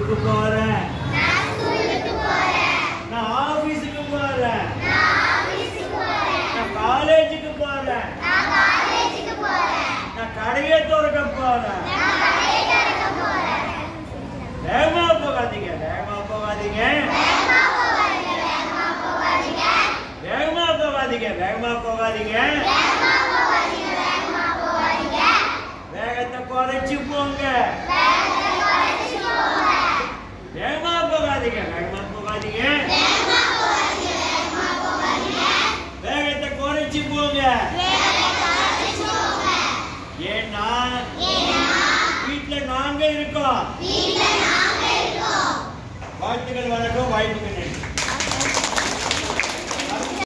ஸ்கூலுக்கு போறேன் நான் ஆபீஸுக்கு போறேன் நான் காலேஜுக்கு போறேன் நான் கடையை திறக்க போறேன் வேகமா போகாதீங்க வேகமா போகாதீங்க வேகமா போகாதீங்க வேகமா போகாதீங்க வேகத்தை குறைச்சு போங்க வேகமா போகாதீங்க வேகமா போகாதீங்க வேகத்தை குறைச்சு போங்க ஏன்னா வீட்டுல நாங்க இருக்கோம் வாழ்த்துக்கள் வணக்கம் வாய்ப்புகள்